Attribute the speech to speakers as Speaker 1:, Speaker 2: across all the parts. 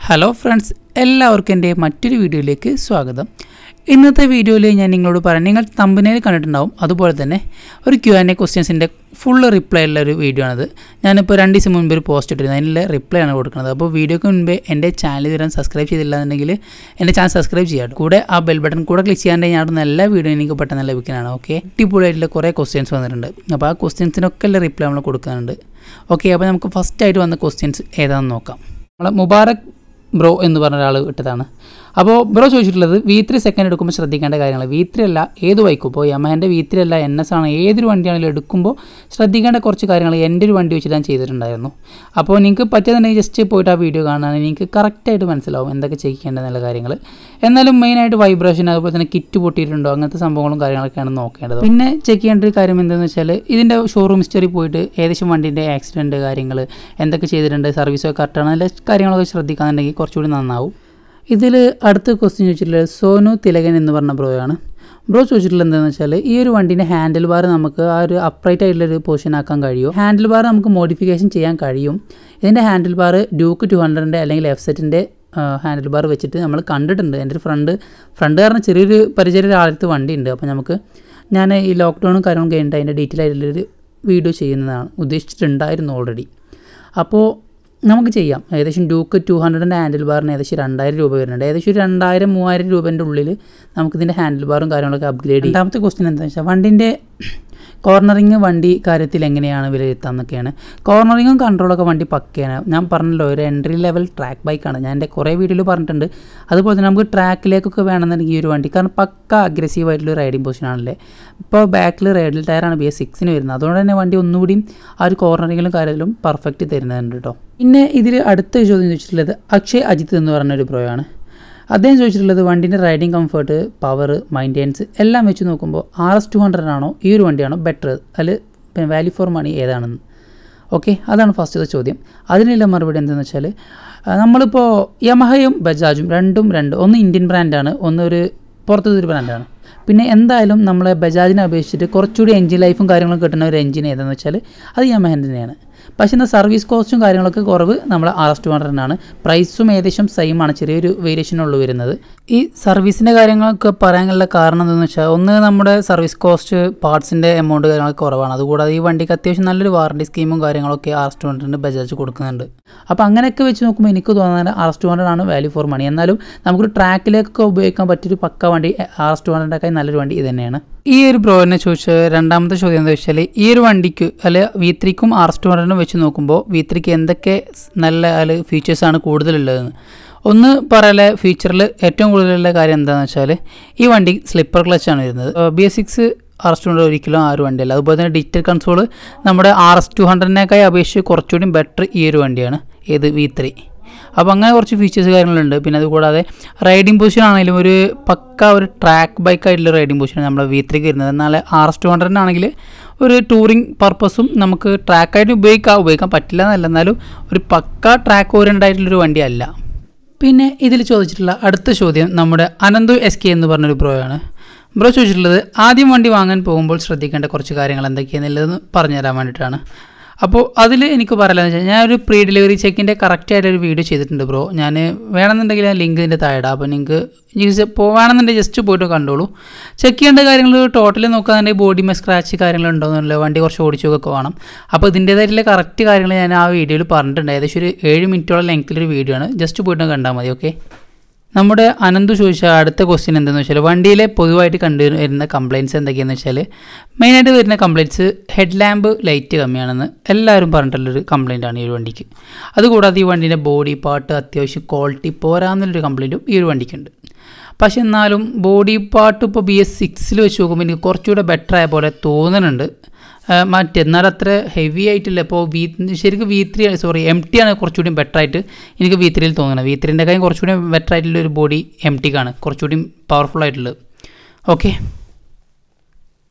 Speaker 1: hello friends എല്ലാവർക്കും എൻ്റെ മറ്റൊരു വീഡിയോയിലേക്ക് സ്വാഗതം ഇന്നത്തെ വീഡിയോയിൽ ഞാൻ നിങ്ങളോട് പറയാം നിങ്ങൾ തമ്പനയിൽ കണ്ടിട്ടുണ്ടാവും അതുപോലെ തന്നെ ഒരു ക്യു ആൻഡ് എ ക്വസ്റ്റ്യൻസിൻ്റെ ഫുൾ റിപ്ലൈ ഉള്ള ഒരു വീഡിയോ ആണിത് ഞാനിപ്പോൾ രണ്ട് ദിവസം മുൻപ് ഒരു പോസ്റ്റ് ഇട്ടിരുന്നു അതിനുള്ള റിപ്ലൈ ആണ് കൊടുക്കുന്നത് അപ്പോൾ വീഡിയോക്ക് മുൻപേ എൻ്റെ ചാനൽ ഇതുവരെ സബ്സ്ക്രൈബ് ചെയ്തില്ല എന്നുണ്ടെങ്കിൽ എൻ്റെ ചാനൽ സബ്സ്ക്രൈബ് ചെയ്യാം കൂടെ ആ ബെൽ ബട്ടൺ കൂടെ ക്ലിക്ക് ചെയ്യാണ്ട് ഞാൻ ഇടുന്ന എല്ലാ വീഡിയോ എനിക്ക് പെട്ടെന്ന് ലഭിക്കുന്നതാണ് ഓക്കെ അടിപൊളിയായിട്ടുള്ള കുറേ ക്വസ്റ്റ്യൻസ് വന്നിട്ടുണ്ട് അപ്പോൾ ആ ക്വസ്റ്റ്യൻസിനൊക്കെ ഉള്ള റിപ്ലൈ നമ്മൾ കൊടുക്കുന്നുണ്ട് ഓക്കെ അപ്പോൾ നമുക്ക് ഫസ്റ്റ് ആയിട്ട് വന്ന ക്വസ്റ്റ്യൻസ് ഏതാണെന്ന് നോക്കാം നമ്മളെ മുബാറക് ബ്രോ എന്ന് പറഞ്ഞ ഒരാൾ ഇട്ടതാണ് അപ്പോൾ ബ്രോ ചോദിച്ചിട്ടുള്ളത് വി ത്രീ സെക്കൻഡ് എടുക്കുമ്പോൾ ശ്രദ്ധിക്കേണ്ട കാര്യങ്ങൾ വി ത്രീ അല്ല ഏത് ബൈക്കും ഇപ്പോൾ യമഹൻ്റെ വി ത്രീ അല്ല എൻ എസ് ആണ് ഏതൊരു വണ്ടിയാണെങ്കിലും എടുക്കുമ്പോൾ ശ്രദ്ധിക്കേണ്ട കുറച്ച് കാര്യങ്ങൾ എൻ്റെ ഒരു വണ്ടി വെച്ച് ഞാൻ ചെയ്തിട്ടുണ്ടായിരുന്നു അപ്പോൾ നിങ്ങൾക്ക് പറ്റിയതുണ്ടെങ്കിൽ ജസ്റ്റ് പോയിട്ട് ആ വീഡിയോ കാണുകയാണെങ്കിൽ നിങ്ങൾക്ക് കറക്റ്റായിട്ട് മനസ്സിലാവും എന്തൊക്കെ ചെയ്യേണ്ടതെന്നുള്ള കാര്യങ്ങൾ എന്നാലും മെയിനായിട്ട് വൈബ്രേഷൻ അതുപോലെ തന്നെ കിറ്റ് പൊട്ടിയിട്ടുണ്ടോ അങ്ങനത്തെ സംഭവങ്ങളും കാര്യങ്ങളൊക്കെയാണ് നോക്കേണ്ടത് പിന്നെ ചെക്ക് ചെയ്യേണ്ട ഒരു കാര്യം എന്താണെന്ന് വെച്ചാൽ ഇതിൻ്റെ ഷോറൂം ഹിസ്റ്ററി പോയിട്ട് ഏകദേശം വണ്ടിൻ്റെ ആക്സിഡൻറ്റ് കാര്യങ്ങൾ എന്തൊക്കെ ചെയ്തിട്ടുണ്ട് സർവീസൊക്കെ കറക്റ്റാണ് എല്ലാ കാര്യങ്ങളൊക്കെ ശ്രദ്ധിക്കാന്നുണ്ടെങ്കിൽ കുറച്ചുകൂടി നന്നാവും ഇതിൽ അടുത്ത ക്വസ്റ്റ്യൻ ചോദിച്ചിട്ടുള്ളത് സോനു തിലകൻ എന്ന് പറഞ്ഞ ബ്രോയാണ് ബ്രോ ചോദിച്ചിട്ടുള്ളത് എന്താണെന്ന് വെച്ചാൽ ഈ ഒരു വണ്ടീൻ്റെ ഹാൻഡിൽ ബാർ നമുക്ക് ആ ഒരു അപ്രൈറ്റ് ആയിട്ടുള്ളൊരു പൊസിഷൻ ആക്കാൻ കഴിയും ഹാൻഡിൽ ബാർ നമുക്ക് മോഡിഫിക്കേഷൻ ചെയ്യാൻ കഴിയും ഇതിൻ്റെ ഹാൻഡിൽ ബാർ ഡ്യൂക്ക് ടു ഹൺഡ്രഡിൻ്റെ അല്ലെങ്കിൽ എഫ് സെറ്റിൻ്റെ ഹാൻഡിൽ ബാർ വെച്ചിട്ട് നമ്മൾ കണ്ടിട്ടുണ്ട് എൻ്റെ ഒരു ഫ്രണ്ട് ഫ്രണ്ട് കാരണം ചെറിയൊരു പരിചയ ഒരാളടുത്ത് വണ്ടി ഉണ്ട് അപ്പോൾ നമുക്ക് ഞാൻ ഈ ലോക്ക്ഡൗണും കാര്യങ്ങളും കഴിഞ്ഞിട്ട് അതിൻ്റെ ഡീറ്റെയിൽ ആയിട്ടുള്ളൊരു വീഡിയോ ചെയ്യുന്നതാണ് ഉദ്ദേശിച്ചിട്ടുണ്ടായിരുന്നു ഓൾറെഡി അപ്പോൾ നമുക്ക് ചെയ്യാം ഏകദേശം ഡ്യൂക്ക് ടു ഹൺഡ്രഡിൻ്റെ ഹാൻഡിൽ ബാറിന് ഏകദേശം രണ്ടായിരം രൂപ വരുന്നുണ്ട് ഏകദേശം ഒരു രണ്ടായിരം മൂവായിരം രൂപേൻ്റെ ഉള്ളിൽ നമുക്കിതിൻ്റെ ഹാൻഡിൽ ബാറും കാര്യങ്ങളൊക്കെ അപ്ഗ്രേഡ് ചെയ്യാം രണ്ടാമത്തെ ക്വസ്റ്റ്യൻ എന്താണെന്ന് വെച്ചാൽ വണ്ടിൻ്റെ കോർണറിങ് വണ്ടി കാര്യത്തിൽ എങ്ങനെയാണ് വിലയിരുത്താം എന്നൊക്കെയാണ് കോർണറിങ്ങും കൺട്രോളൊക്കെ വണ്ടി പക്കയാണ് ഞാൻ പറഞ്ഞല്ലോ ഒരു എൻട്രി ലെവൽ ട്രാക്ക് ബൈക്കാണ് ഞാൻ എൻ്റെ കുറേ വീഡിയോയിൽ പറഞ്ഞിട്ടുണ്ട് അതുപോലെ തന്നെ നമുക്ക് ട്രാക്കിലേക്കൊക്കെ വേണമെന്നുണ്ടെങ്കിൽ ഈ ഒരു വണ്ടി കാരണം പക്ക അഗ്രസീവ് ആയിട്ടുള്ള റൈഡിങ് പൊസിഷനാണല്ലേ ഇപ്പോൾ ബാക്കിൽ റേഡിൽ ടയറാണ് ബി എസ് സിക്സിന് വരുന്നത് അതുകൊണ്ട് തന്നെ വണ്ടി ഒന്നുകൂടിയും ആ ഒരു കോർണറിങ്ങിലും കാര്യത്തിലും പെർഫെക്റ്റ് തരുന്നുണ്ട് കേട്ടോ പിന്നെ ഇതിൽ അടുത്ത ചോദ്യം ചോദിച്ചിട്ടുള്ളത് അക്ഷയ് അജിത്ത് എന്ന് പറഞ്ഞൊരു പ്രോയാണ് അദ്ദേഹം ചോദിച്ചിട്ടുള്ളത് വണ്ടീൻ്റെ റൈഡിങ് കംഫർട്ട് പവർ മൈൻറ്റെനൻസ് എല്ലാം വെച്ച് നോക്കുമ്പോൾ ആർ എസ് ടു ഹൺഡ്രഡ് ആണോ ഈ ഒരു വണ്ടിയാണോ ബെറ്റർ അതിൽ പിന്നെ വാല്യൂ ഫോർ മണി ഏതാണെന്ന് ഓക്കെ അതാണ് ഫസ്റ്റത്തെ ചോദ്യം അതിനുള്ള മറുപടി എന്താണെന്ന് വെച്ചാൽ നമ്മളിപ്പോൾ യമഹയും ബജാജും രണ്ടും രണ്ട് ഒന്ന് ഇന്ത്യൻ ബ്രാൻഡാണ് ഒന്ന് ഒരു പുറത്തൊരു ബ്രാൻഡാണ് പിന്നെ എന്തായാലും നമ്മളെ ബജാജിനെ അപേക്ഷിച്ചിട്ട് കുറച്ചുകൂടി എഞ്ചിൻ ലൈഫും കാര്യങ്ങളും കിട്ടുന്ന ഒരു എഞ്ചിൻ ഏതാണെന്ന് വെച്ചാൽ അത് യമഹൻ തന്നെയാണ് പക്ഷേ എന്നാൽ സർവീസ് കോസ്റ്റും കാര്യങ്ങളൊക്കെ കുറവ് നമ്മൾ ആർ എസ് ടു ഹൺഡ്രഡിനാണ് പ്രൈസും ഏകദേശം സെയിം ആണ് ചെറിയൊരു വേരിയേഷനുള്ളൂ വരുന്നത് ഈ സർവീസിൻ്റെ കാര്യങ്ങളൊക്കെ പറയാനുള്ള കാരണം എന്താണെന്ന് വെച്ചാൽ ഒന്ന് നമ്മുടെ സർവീസ് കോസ്റ്റ് പാർട്സിൻ്റെ എമൗണ്ട് കാര്യങ്ങളൊക്കെ കുറവാണ് അതുകൂടാതെ ഈ വണ്ടിക്ക് അത്യാവശ്യം നല്ലൊരു വാറണ്ടി സ്കീമും കാര്യങ്ങളൊക്കെ ആർ എസ് ടു ഹൺഡ്രഡിന് ബജാജ് കൊടുക്കുന്നുണ്ട് അപ്പോൾ അങ്ങനെയൊക്കെ വെച്ച് നോക്കുമ്പോൾ എനിക്ക് തോന്നുന്നത് ആർ എസ് ടു ഹൺഡ്രഡ് ആണ് വാല്യൂ ഫോർ മണി എന്നാലും നമുക്കൊരു ട്രാക്കിലേക്കൊക്കെ ഉപയോഗിക്കാൻ പറ്റിയൊരു പക്ക വണ്ടി ആർ എസ് ടു ഹൺഡ്രഡിനൊക്കെ നല്ലൊരു വണ്ടി ഇത് തന്നെയാണ് ഈ ഒരു ബ്രോനെ ചോദിച്ച രണ്ടാമത്തെ ചോദ്യം എന്താ വെച്ചാൽ ഈ ഒരു വണ്ടിക്ക് അല്ലെ വി ത്രീക്കും ആർ എസ് ടു ഹൺഡ്രഡിനും വെച്ച് നോക്കുമ്പോൾ വി ത്രീക്ക് എന്തൊക്കെ നല്ല അല്ല ഫീച്ചേഴ്സാണ് കൂടുതലുള്ളതെന്ന് ഒന്ന് പറയാലെ ഫീച്ചറിൽ ഏറ്റവും കൂടുതലുള്ള കാര്യം എന്താണെന്ന് വെച്ചാൽ ഈ വണ്ടി സ്ലിപ്പർ ക്ലച്ചാണ് വരുന്നത് B S six R S two hundred ഒരിക്കലും ആ ഒരു വണ്ടിയല്ല അതുപോലെ തന്നെ ഡിജിറ്റൽ കൺസോൾ നമ്മുടെ ആർ എസ് ടു ഹൺഡ്രഡിനേക്കായി അപേക്ഷിച്ച് കുറച്ചുകൂടി ബെറ്റർ ഈ ഒരു വണ്ടിയാണ് ഏത് വി ത്രീ അപ്പോൾ അങ്ങനെ കുറച്ച് ഫീച്ചേഴ്സ് കാര്യങ്ങളുണ്ട് പിന്നെ അതുകൂടാതെ റൈഡിംഗ് പൊസിഷൻ ആണെങ്കിലും ഒരു പക്ക ഒരു ട്രാക്ക് ബൈക്ക് ആയിട്ടുള്ള റൈഡിംഗ് പൊസിഷൻ നമ്മൾ വി ത്രീക്ക് വരുന്നത് എന്നാൽ ആർ എസ് ടു ഹൺഡ്രഡിനാണെങ്കിൽ ഒരു ടൂറിംഗ് പർപ്പസും നമുക്ക് ട്രാക്കായിട്ട് ഉപയോഗിക്കാം ഉപയോഗിക്കാൻ പറ്റില്ല എന്നല്ല എന്നാലും ഒരു പക്ക ട്രാക്ക് ഓറിയൻ്റ് ആയിട്ടുള്ളൊരു വണ്ടിയല്ല പിന്നെ ഇതിൽ ചോദിച്ചിട്ടുള്ള അടുത്ത ചോദ്യം നമ്മുടെ അനന്തു എസ് കെ എന്ന് പറഞ്ഞൊരു ബ്രോയാണ് ബ്രോ ചോദിച്ചിട്ടുള്ളത് ആദ്യം വണ്ടി വാങ്ങാൻ പോകുമ്പോൾ ശ്രദ്ധിക്കേണ്ട കുറച്ച് കാര്യങ്ങൾ എന്തൊക്കെയാണെന്നുള്ളതെന്ന് പറഞ്ഞുതരാൻ വേണ്ടിയിട്ടാണ് അപ്പോൾ അതിൽ എനിക്ക് പറയാമെന്ന് വെച്ചാൽ ഞാൻ ഒരു പ്രീ ഡെലിവറി ചെക്കിൻ്റെ കറക്റ്റ് ആയിട്ട് ഒരു വീഡിയോ ചെയ്തിട്ടുണ്ട് ബ്രോ ഞാൻ വേണമെന്നുണ്ടെങ്കിൽ ഞാൻ ലിങ്ക് ഇതിൻ്റെ താഴെ അപ്പോൾ നിങ്ങൾക്ക് വേണമെന്നുണ്ടെങ്കിൽ ജസ്റ്റ് പോയിട്ട് കണ്ടോളൂ ചെക്ക് ചെയ്യേണ്ട കാര്യങ്ങൾ ടോട്ടൽ നോക്കുകയാണെങ്കിൽ ബോഡി മേ സ്ക്രാച്ച് കാര്യങ്ങൾ ഉണ്ടോയെന്നുള്ള വണ്ടി കുറച്ച് ഓടിച്ചൊക്കെ വേണം അപ്പോൾ ഇതിൻ്റേതായിട്ടുള്ള കറക്റ്റ് കാര്യങ്ങൾ ഞാൻ ആ വീഡിയോയിൽ പറഞ്ഞിട്ടുണ്ട് ഏകദേശം ഒരു ഏഴ് മിനിറ്റോളം ലെങ്ത്തിലൊരു വീഡിയോ ആണ് ജസ്റ്റ് പോയിട്ട് കണ്ടാൽ മതി ഓക്കെ നമ്മുടെ അനന്ത് ചോദിച്ച അടുത്ത ക്വസ്റ്റ്യൻ എന്താണെന്ന് വെച്ചാൽ വണ്ടിയിലെ പൊതുവായിട്ട് കണ്ടുവരുന്ന കംപ്ലയിൻറ്റ്സ് എന്തൊക്കെയാണെന്ന് വെച്ചാൽ മെയിനായിട്ട് വരുന്ന കംപ്ലയിൻറ്റ്സ് ഹെഡ് ലാമ്പ് ലൈറ്റ് കമ്മിയാണെന്ന് എല്ലാവരും പറഞ്ഞിട്ടുള്ളൊരു കംപ്ലയിൻ്റ് ആണ് ഈ ഒരു വണ്ടിക്ക് അതുകൂടാതെ ഈ വണ്ടീൻ്റെ ബോഡി പാർട്ട് അത്യാവശ്യം ക്വാളിറ്റി പോരാന്നുള്ളൊരു കംപ്ലയിൻറ്റും ഈ ഒരു വണ്ടിക്കുണ്ട് പക്ഷെ എന്നാലും ബോഡി പാർട്ട് ഇപ്പോൾ ബി എസ് സിക്സിൽ വെച്ച് നോക്കുമ്പോൾ എനിക്ക് കുറച്ചുകൂടെ ബെറ്റർ ആയ പോലെ തോന്നുന്നുണ്ട് മറ്റെന്നാൽ അത്ര ഹെവി ആയിട്ടില്ല ഇപ്പോൾ വി ശരിക്കും V three sorry M T ആണ് കുറച്ചുകൂടി ബെറ്റർ ആയിട്ട് എനിക്ക് വി ത്രീയിൽ തോന്നുന്നത് വി ത്രീൻ്റെ കാര്യം കുറച്ചുകൂടി ബെറ്റർ ആയിട്ടുള്ള ഒരു ബോഡി എം ടിക്കാണ് കുറച്ചുകൂടി പവർഫുൾ ആയിട്ടുള്ളത് ഓക്കെ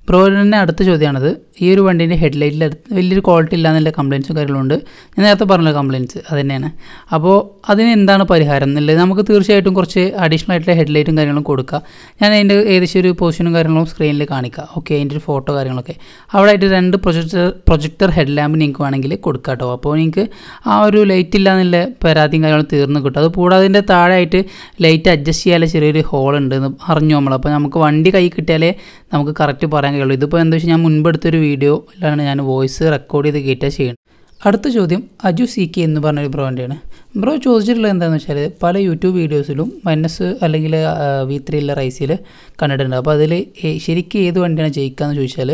Speaker 1: ബ്രോയിനെ അടുത്ത ചോദ്യമാണത് ഈ ഒരു വണ്ടീൻ്റെ ഹെഡ്ലൈറ്റിൽ വലിയൊരു ക്വാളിറ്റി ഇല്ലാന്നുള്ള കംപ്ലയിൻസും കാര്യങ്ങളുണ്ട് ഞാൻ നേരത്തെ പറഞ്ഞ കംപ്ലയിൻസ് അത് തന്നെയാണ് അപ്പോൾ അതിന് എന്താണ് പരിഹാരം എന്നുള്ളത് നമുക്ക് തീർച്ചയായിട്ടും കുറച്ച് അഡീഷണൽ ആയിട്ടുള്ള ഹെഡ്ലൈറ്റും കാര്യങ്ങളും കൊടുക്കുക ഞാൻ അതിൻ്റെ ഏകദേശം ഒരു പൊസിഷനും കാര്യങ്ങളും സ്ക്രീനിൽ കാണിക്കുക ഓക്കെ അതിൻ്റെ ഒരു ഫോട്ടോ കാര്യങ്ങളൊക്കെ അവിടെ ആയിട്ട് രണ്ട് പ്രൊജക്ടർ പ്രൊജക്ടർ ഹെഡ് ലാമ്പ് നിങ്ങൾക്ക് വേണമെങ്കിൽ കൊടുക്കാം കേട്ടോ അപ്പോൾ നിങ്ങൾക്ക് ആ ഒരു ലൈറ്റ് ഇല്ല എന്നുള്ള പരാതിയും കാര്യങ്ങളും തീർന്ന് കിട്ടും അത് കൂടാതെ അതിൻ്റെ താഴെ ആയിട്ട് ലൈറ്റ് അഡ്ജസ്റ്റ് ചെയ്യാനുള്ള ചെറിയൊരു ഹോൾ ഉണ്ട് എന്ന് അറിഞ്ഞു നമ്മൾ അപ്പോൾ നമുക്ക് വണ്ടി കൈ കിട്ടിയാലേ നമുക്ക് കറക്റ്റ് പറയാൻ കഴിയുള്ളൂ ഇതിപ്പോൾ എന്താ വെച്ചാൽ ഞാൻ മുൻപ് എടുത്തൊരു വീഡിയോയിലാണ് ഞാൻ വോയിസ് റെക്കോർഡ് ചെയ്ത് കയറ്റുക ചെയ്യുന്നത് അടുത്ത ചോദ്യം അജു സി കെ എന്ന് പറഞ്ഞൊരു ബ്രോൻ്റെയാണ് ബ്രോ ചോദിച്ചിട്ടുള്ളത് എന്താണെന്ന് വെച്ചാൽ പല യൂട്യൂബ് വീഡിയോസിലും എൻ എസ് അല്ലെങ്കിൽ വി ത്രീയിലെ റൈസിൽ കണ്ടിട്ടുണ്ട് അപ്പോൾ അതിൽ ശരിക്കും ഏത് വണ്ടിയാണ് ജയിക്കുക എന്ന് ചോദിച്ചാൽ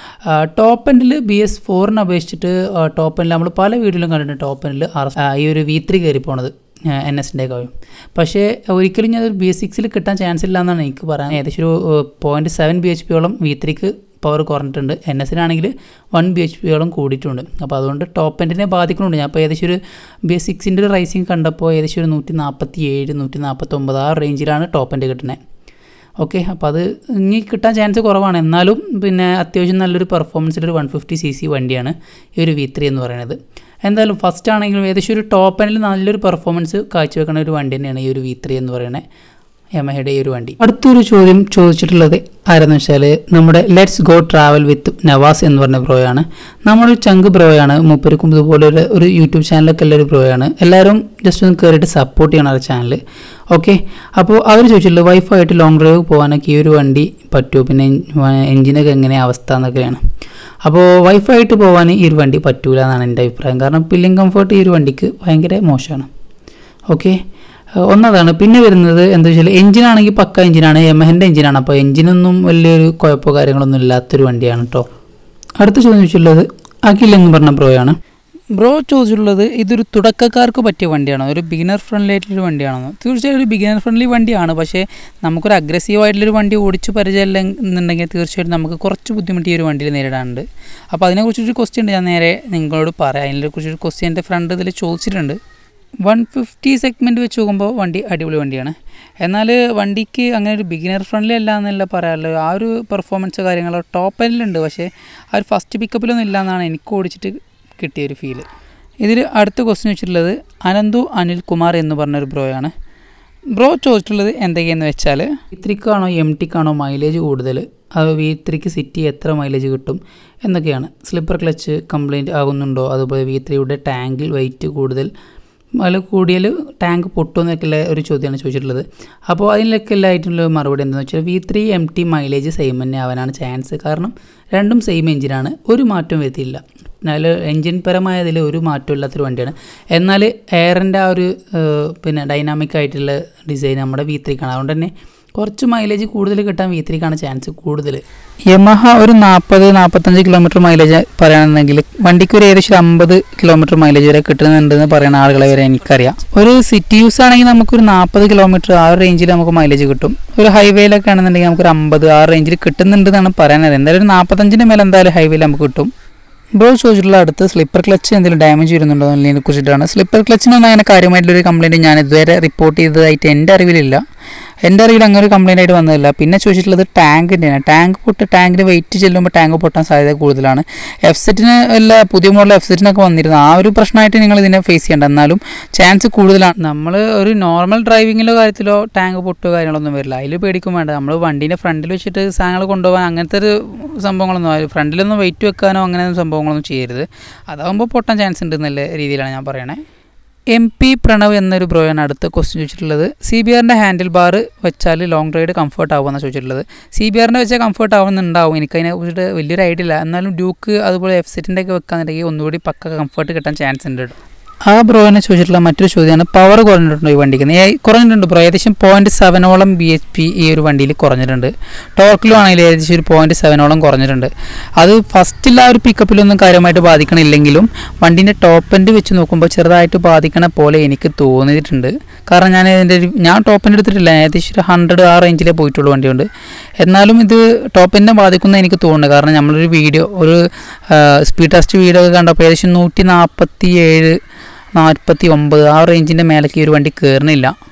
Speaker 1: ടോപ്പ് എൻഡിൽ ബി എസ് ഫോറിനെ അപേക്ഷിച്ചിട്ട് ടോപ്പ് എൻഡിൽ നമ്മൾ പല വീഡിയോയിലും കണ്ടിട്ടുണ്ട് ടോപ്പ് എൻഡിൽ ആർ ഈ ഒരു വി ത്രീ കയറി പോണത് എൻ എസിൻ്റെ കാര്യം പക്ഷേ ഒരിക്കലും ഞാൻ ബി എസ് സിക്സിൽ കിട്ടാൻ ചാൻസ് ഇല്ല എന്നാണ് എനിക്ക് പറയാൻ ഏകദേശം ഒരു പോയിൻറ്റ് സെവൻ ബി എച്ച് പിയോളം വി ത്രീക്ക് പവർ കുറഞ്ഞിട്ടുണ്ട് എൻ എസിനാണെങ്കിൽ വൺ ബി എച്ച് പിയോളം കൂടിയിട്ടുണ്ട് അപ്പോൾ അതുകൊണ്ട് ടോപ്പ് എൻഡിനെ ബാധിക്കുന്നുണ്ട് ഞാൻ അപ്പോൾ ഏകദേശം ഒരു ബി എസ് സിക്സിൻ്റെ ഒരു റൈസിങ് കണ്ടപ്പോൾ ഏകദേശം ഒരു നൂറ്റി നാൽപ്പത്തി ഏഴ് നൂറ്റി നാൽപ്പത്തൊമ്പത് ആ റേഞ്ചിലാണ് ടോപ്പ് എൻഡ് കിട്ടുന്നത് ഓക്കെ അപ്പോൾ അത് ഇനി കിട്ടാൻ ചാൻസ് കുറവാണ് എന്നാലും പിന്നെ അത്യാവശ്യം നല്ലൊരു പെർഫോമൻസിൽ ഒരു വൺ ഫിഫ്റ്റി സി സി വണ്ടിയാണ് ഈ ഒരു വി ത്രീ എന്ന് പറയുന്നത് എന്തായാലും ഫസ്റ്റ് ആണെങ്കിലും ഏകദേശം ഒരു ടോപ്പ് എൻഡിൽ നല്ലൊരു പെർഫോമൻസ് കാഴ്ചവെക്കുന്ന ഒരു വണ്ടി തന്നെയാണ് ഈ ഒരു വി ത്രീ എന്ന് പറയുന്നത് യമഹയുടെ ഈ ഒരു വണ്ടി അടുത്തൊരു ചോദ്യം ചോദിച്ചിട്ടുള്ളത് ആരെന്ന് വെച്ചാൽ നമ്മുടെ let's go travel with Navas എന്ന് പറഞ്ഞ ബ്രോയാണ് നമ്മളൊരു ചങ്ക് ബ്രോയാണ് മൂപ്പർക്കും ഇതുപോലെ ഒരു ഒരു യൂട്യൂബ് ചാനലൊക്കെ ഉള്ള ഒരു ബ്രോയാണ് എല്ലാവരും ജസ്റ്റ് ഒന്ന് കയറിയിട്ട് സപ്പോർട്ട് ചെയ്യണം ആ ചാനൽ ഓക്കെ അപ്പോൾ അവർ ചോദിച്ചിട്ടുള്ളത് വൈഫായിട്ട് ലോങ് ഡ്രൈവ് പോകാനൊക്കെ ഈ ഒരു വണ്ടി പറ്റുമോ പിന്നെ എഞ്ചിനൊക്കെ എങ്ങനെയാണ് അവസ്ഥ എന്നൊക്കെയാണ് അപ്പോൾ വൈഫായിട്ട് പോകാൻ ഈ ഒരു വണ്ടി പറ്റൂല എന്നാണ് എൻ്റെ അഭിപ്രായം കാരണം പില്ലിംഗ് കംഫർട്ട് ഈ ഒരു വണ്ടിക്ക് ഭയങ്കര മോശമാണ് ഓക്കെ ഒന്നതാണ് പിന്നെ വരുന്നത് എന്താ വെച്ചാൽ എഞ്ചിനാണെങ്കിൽ പക്ക എഞ്ചിനാണ് യമഹൻ്റെ എഞ്ചിനാണ് അപ്പോൾ എഞ്ചിനൊന്നും വലിയൊരു കുഴപ്പമോ കാര്യങ്ങളൊന്നും ഇല്ലാത്തൊരു വണ്ടിയാണ് കേട്ടോ അടുത്ത ചോദ്യം ചോദിച്ചിട്ടുള്ളത് അഖിൽ എന്ന് പറഞ്ഞ ബ്രോയാണ് ബ്രോ ചോദിച്ചിട്ടുള്ളത് ഇതൊരു തുടക്കക്കാർക്ക് പറ്റിയ വണ്ടിയാണോ ഒരു ബിഗിനർ ഫ്രണ്ട്ലി ആയിട്ടുള്ളൊരു വണ്ടിയാണോ തീർച്ചയായും ഒരു ബിഗിനർ ഫ്രണ്ട്ലി വണ്ടിയാണ് പക്ഷേ നമുക്കൊരു അഗ്രസീവ് ആയിട്ടുള്ളൊരു വണ്ടി ഓടിച്ച് പരിചയമില്ല എന്നുണ്ടെങ്കിൽ തീർച്ചയായിട്ടും നമുക്ക് കുറച്ച് ബുദ്ധിമുട്ട് ഈ ഒരു വണ്ടിയിൽ നേരിടാനുണ്ട് അപ്പോൾ അതിനെക്കുറിച്ചൊരു ക്വസ്റ്റ്യൻ ഉണ്ട് ഞാൻ നേരെ നിങ്ങളോട് പറയാം അതിനെക്കുറിച്ചൊരു ക്വസ്റ്റ്യൻ എൻ്റെ ഫ്രണ്ട് ഇതിൽ ചോദിച്ചിട്ടുണ്ട് വൺ ഫിഫ്റ്റി സെഗ്മെൻറ്റ് വെച്ച് നോക്കുമ്പോൾ വണ്ടി അടിപൊളി വണ്ടിയാണ് എന്നാൽ വണ്ടിക്ക് അങ്ങനെ ഒരു ബിഗിനർ ഫ്രണ്ട്ലി അല്ല എന്നല്ല പറയാമല്ലോ ആ ഒരു പെർഫോമൻസ് കാര്യങ്ങളോ ടോപ്പ് എൻഡിലുണ്ട് പക്ഷേ ആ ഒരു ഫസ്റ്റ് പിക്കപ്പിലൊന്നും ഇല്ല എന്നാണ് എനിക്ക് ഓടിച്ചിട്ട് കിട്ടിയ ഒരു ഫീല് ഇതിൽ അടുത്ത ക്വസ്റ്റ്യൻ വെച്ചിട്ടുള്ളത് അനന്തു അനിൽകുമാർ എന്ന് പറഞ്ഞൊരു ബ്രോയാണ് ബ്രോ ചോദിച്ചിട്ടുള്ളത് എന്തൊക്കെയെന്ന് വെച്ചാൽ വി ത്രീക്കാണോ എം ടിക്കാണോ മൈലേജ് കൂടുതൽ അത് വി ത്രീക്ക് സിറ്റി എത്ര മൈലേജ് കിട്ടും എന്നൊക്കെയാണ് സ്ലിപ്പർ ക്ലച്ച് കംപ്ലൈൻറ്റ് ആകുന്നുണ്ടോ അതുപോലെ വി ത്രീയുടെ ടാങ്കിൽ വെയിറ്റ് കൂടുതൽ അതിൽ കൂടിയാൽ ടാങ്ക് പൊട്ടുമെന്നൊക്കെയുള്ള ഒരു ചോദ്യമാണ് ചോദിച്ചിട്ടുള്ളത് അപ്പോൾ അതിലൊക്കെ എല്ലായിട്ടുള്ള മറുപടി എന്താണെന്ന് വെച്ചാൽ V three M T mileage same തന്നെ ആവാനാണ് ചാൻസ് കാരണം രണ്ടും സെയിം എഞ്ചിനാണ് ഒരു മാറ്റവും വരുത്തില്ല എന്നാൽ എൻജിൻ പരമായതിൽ ഒരു മാറ്റവും ഇല്ലാത്തൊരു വണ്ടിയാണ് എന്നാൽ എയറിൻ്റെ ആ ഒരു പിന്നെ ഡൈനാമിക് ആയിട്ടുള്ള ഡിസൈൻ നമ്മുടെ വി ത്രീക്കാണ് അതുകൊണ്ട് തന്നെ കുറച്ച് മൈലേജ് കൂടുതൽ കിട്ടാൻ വി ത്രീക്കാണ് ചാൻസ് കൂടുതൽ യമഹ ഒരു നാൽപ്പത് നാൽപ്പത്തഞ്ച് കിലോമീറ്റർ മൈലേജ് പറയുകയാണെന്നെങ്കിൽ വണ്ടിക്ക് ഒരു ഏകദേശം അമ്പത് കിലോമീറ്റർ മൈലേജ് വരെ കിട്ടുന്നുണ്ടെന്ന് പറയുന്ന ആളുകളെ വരെ എനിക്കറിയാം ഒരു സിറ്റി യൂസ് ആണെങ്കിൽ നമുക്കൊരു നാൽപ്പത് കിലോമീറ്റർ ആ ഒരു റേഞ്ചിൽ നമുക്ക് മൈലേജ് കിട്ടും ഒരു ഹൈവേയിലൊക്കെ ആണെന്നുണ്ടെങ്കിൽ നമുക്കൊരു അമ്പത് ആ റേഞ്ചിൽ കിട്ടുന്നുണ്ടെന്നാണ് പറയാനത് എന്തായാലും ഒരു നാൽപ്പത്തഞ്ചിൻ്റെ മേലെ എന്തായാലും ഹൈവേയിൽ നമുക്ക് കിട്ടും ബ്രോ ചോദിച്ചിട്ടുള്ള അടുത്ത് സ്ലിപ്പർ ക്ലച്ച് എന്തെങ്കിലും ഡാമേജ് വരുന്നുണ്ടോ എന്നതിനെ കുറിച്ചിട്ടാണ് സ്ലിപ്പർ ക്ലച്ചിനൊന്നും അങ്ങനെ കാര്യമായിട്ടുള്ളൊരു കംപ്ലയിൻറ്റ് ഞാൻ ഇതുവരെ റിപ്പോർട്ട് ചെയ്തതായിട്ട് എൻ്റെ അറിവിലില്ല എൻ്റെ അറിവിൽ അങ്ങനെ ഒരു കംപ്ലയിൻ്റ് ആയിട്ട് വന്നതില്ല പിന്നെ ചോദിച്ചിട്ടുള്ളത് ടാങ്കിൻ്റെയാണ് ടാങ്ക് പൊട്ട് ടാങ്കിന് വെയിറ്റ് ചെല്ലുമ്പോൾ ടാങ്ക് പൊട്ടാൻ സാധ്യത കൂടുതലാണ് എഫ് സെറ്റിന് എല്ലാ പുതിയ മോഡൽ എഫ് സെറ്റിനൊക്കെ വന്നിരുന്നു ആ ഒരു പ്രശ്നമായിട്ട് നിങ്ങൾ ഇതിനെ ഫേസ് ചെയ്യേണ്ട എന്നാലും ചാൻസ് കൂടുതലാണ് നമ്മൾ ഒരു നോർമൽ ഡ്രൈവിങ്ങിലോ കാര്യത്തിലോ ടാങ്ക് പൊട്ടോ കാര്യങ്ങളൊന്നും വരില്ല അതിൽ പേടിക്കും വേണ്ട നമ്മൾ വണ്ടീൻ്റെ ഫ്രണ്ടിൽ വെച്ചിട്ട് സാധനങ്ങൾ കൊണ്ടുപോകാൻ അങ്ങനത്തെ ഒരു സംഭവങ്ങളൊന്നും ഫ്രണ്ടിലൊന്നും വെയിറ്റ് വെക്കാനോ അങ്ങനെ സംഭവങ്ങളൊന്നും ചെയ്യരുത് അതാകുമ്പോൾ പൊട്ടാൻ ചാൻസ് ഉണ്ട് എന്നുള്ള രീതിയിലാണ് ഞാൻ പറയണേ എം പി പ്രണവ് എന്നൊരു ബ്രോയാണ് അടുത്ത ക്വസ്റ്റ്യൻ ചോദിച്ചിട്ടുള്ളത് സി ബി ആറിൻ്റെ ഹാൻഡിൽ ബാർ വെച്ചാൽ ലോങ് റൈഡ് കംഫർട്ട് ആവുമെന്നാണ് ചോദിച്ചിട്ടുള്ളത് സി ബി ആറിൻ്റെ വെച്ചാൽ കംഫർട്ട് ആവുന്നുണ്ടാവും എനിക്കതിനെ കുറിച്ചിട്ട് വലിയൊരു ഐഡിയ ഇല്ല എന്നാലും ഡ്യൂക്ക് അതുപോലെ എഫ് സെറ്റിൻ്റെ ഒക്കെ വെക്കാന്നുണ്ടെങ്കിൽ ഒന്നുകൂടി പക്ക കംഫർട്ട് കിട്ടാൻ ചാൻസ് ഉണ്ട് ആ ബ്രോനെ ചോദിച്ചിട്ടുള്ള മറ്റൊരു ചോദ്യമാണ് പവർ കുറഞ്ഞിട്ടുണ്ടോ ഈ വണ്ടിക്ക് ഏ കുറഞ്ഞിട്ടുണ്ട് ബ്രോ ഏകദേശം പോയിന്റ് സെവനോളം ബി എച്ച് പി ഈ ഒരു വണ്ടിയിൽ കുറഞ്ഞിട്ടുണ്ട് ടോർക്കിലും ആണെങ്കിൽ ഏകദേശം ഒരു പോയിന്റ് സെവനോളം കുറഞ്ഞിട്ടുണ്ട് അത് ഫസ്റ്റിൽ ആ ഒരു പിക്കപ്പിലൊന്നും കാര്യമായിട്ട് ബാധിക്കണില്ലെങ്കിലും വണ്ടീൻ്റെ ടോപ്പ് എൻഡ് വെച്ച് നോക്കുമ്പോൾ ചെറുതായിട്ട് ബാധിക്കണ പോലെ എനിക്ക് തോന്നിയിട്ടുണ്ട് കാരണം ഞാൻ ഇതിൻ്റെ ഒരു ഞാൻ ടോപ്പ് എൻഡ് എടുത്തിട്ടില്ല ഏകദേശം ഒരു ഹൺഡ്രഡ് ആ റേഞ്ചിലേ പോയിട്ടുള്ള വണ്ടിയുണ്ട് എന്നാലും ഇത് ടോപ്പ് എൻഡിനെ ബാധിക്കുന്ന എനിക്ക് തോന്നുന്നു കാരണം നമ്മളൊരു വീഡിയോ ഒരു സ്പീഡ് ടെസ്റ്റ് വീഡിയോ ഒക്കെ കണ്ടപ്പോൾ ഏകദേശം നൂറ്റി നാൽപ്പത്തി ഏഴ് നാൽപ്പത്തി ഒമ്പത് ആ റേഞ്ചിൻ്റെ മേലേക്ക് ഈ ഒരു വണ്ടി കയറുന്നില്ല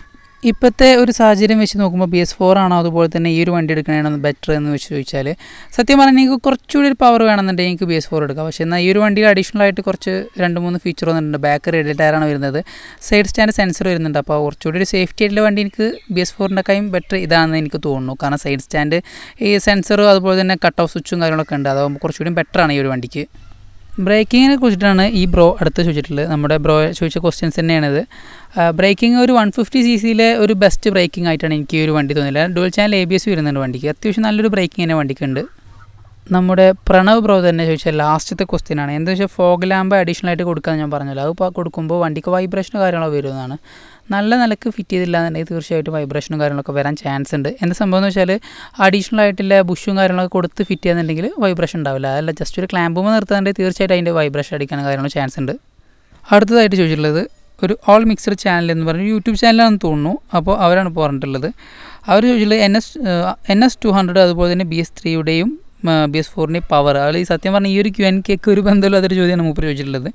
Speaker 1: ഇപ്പോഴത്തെ ഒരു സാഹചര്യം വെച്ച് നോക്കുമ്പോൾ ബി എസ് ഫോർ ആണോ അതുപോലെ തന്നെ ഈ ഒരു വണ്ടി എടുക്കണതാണോ ബെറ്റർ എന്ന് വെച്ച് ചോദിച്ചാൽ സത്യം പറഞ്ഞാൽ എനിക്ക് കുറച്ചുകൂടി ഒരു പവർ വേണമെന്നുണ്ടെങ്കിൽ എനിക്ക് ബി എസ് ഫോർ എടുക്കാം പക്ഷേ എന്നാൽ ഈ ഒരു വണ്ടിയിൽ അഡീഷണൽ ആയിട്ട് കുറച്ച് രണ്ട് മൂന്ന് ഫീച്ചർ വന്നിട്ടുണ്ട് ബാക്ക് റെഡി ടയറാണ് വരുന്നത് സൈഡ് സ്റ്റാൻഡ് സെൻസർ വരുന്നുണ്ട് അപ്പോൾ കുറച്ചുകൂടി ഒരു സേഫ്റ്റി ആയിട്ടുള്ള വണ്ടി എനിക്ക് ബി എസ് ഫോറിൻ്റെക്കായും ബെറ്റർ ഇതാണെന്ന് എനിക്ക് തോന്നുന്നു കാരണം സൈഡ് സ്റ്റാൻഡ് ഈ സെൻസറും അതുപോലെ തന്നെ കട്ട് ഓഫ് സ്വിച്ചും കാര്യങ്ങളൊക്കെ ഉണ്ട് അതാകുമ്പോൾ കുറച്ചുകൂടി ബെറ്ററാണ് ഈ ഒരു വണ്ടിക്ക് ബ്രേക്കിങ്ങിനെ കുറിച്ചിട്ടാണ് ഈ ബ്രോ അടുത്ത് ചോദിച്ചിട്ടുള്ളത് നമ്മുടെ ബ്രോ ചോദിച്ച ക്വസ്റ്റ്യൻസ് തന്നെയാണിത് ബ്രേക്കിംഗ് ഒരു വൺ ഫിഫ്റ്റി സി സിയിലെ ഒരു ബെസ്റ്റ് ബ്രേക്കിംഗ് ആയിട്ടാണ് എനിക്ക് ഈ ഒരു വണ്ടി തോന്നില്ല dual channel A B S വരുന്നുണ്ട് വണ്ടിക്ക് അത്യാവശ്യം നല്ലൊരു ബ്രേക്കിംഗ് തന്നെ വണ്ടിക്കുണ്ട് നമ്മുടെ പ്രണവ് ബ്രോ തന്നെ ചോദിച്ചാൽ ലാസ്റ്റത്തെ ക്വസ്റ്റ്യൻ ആണ് എന്താ വെച്ചാൽ ഫോഗ് ലാമ്പ് അഡീഷണൽ ആയിട്ട് കൊടുക്കാൻ ഞാൻ പറഞ്ഞല്ലോ അത് കൊടുക്കുമ്പോൾ വണ്ടിക്ക് വൈബ്രേഷൻ കാര്യങ്ങളോ വരുന്നതാണ് നല്ല നിലക്ക് ഫിറ്റ് ചെയ്തില്ല എന്നുണ്ടെങ്കിൽ തീർച്ചയായിട്ടും വൈബ്രേഷനും കാര്യങ്ങളൊക്കെ വരാൻ ചാൻസ് ഉണ്ട് എന്താ സംഭവം എന്ന് വെച്ചാൽ അഡീഷണൽ ആയിട്ടുള്ള ബുഷും കാര്യങ്ങളൊക്കെ കൊടുത്ത് ഫിറ്റ് ചെയ്യുന്നുണ്ടെങ്കിൽ വൈബ്രേഷൻ ഉണ്ടാവില്ല അതല്ല ജസ്റ്റ് ഒരു ക്ലാമ്പുമ്പോൾ നിർത്താന്നുണ്ടെങ്കിൽ തീർച്ചയായിട്ടും അതിൻ്റെ വൈബ്രേഷൻ അടിക്കാനും കാര്യങ്ങളും ചാൻസ് ഉണ്ട് അടുത്തതായിട്ട് ചോദിച്ചിട്ടുള്ളത് ഒരു ഓൾ മിക്സഡ് ചാനൽ എന്ന് പറഞ്ഞ യൂട്യൂബ് ചാനലാണെന്ന് തോന്നുന്നു അപ്പോൾ അവരാണ് പറഞ്ഞിട്ടുള്ളത് അവർ ചോദിച്ചിട്ടുള്ളത് N S N S two hundred അതുപോലെ തന്നെ ബി എസ് ത്രീയുടെയും ബി എസ് ഫോറിൻ്റെയും പവർ അത് ഈ സത്യം പറഞ്ഞാൽ ഈ ഒരു ക്യു എൻ കേക്ക് ഒരു ബന്ധമില്ല അതൊരു ചോദ്യമാണ് മൂപ്പർ ചോദിച്ചിട്ടുള്ളത്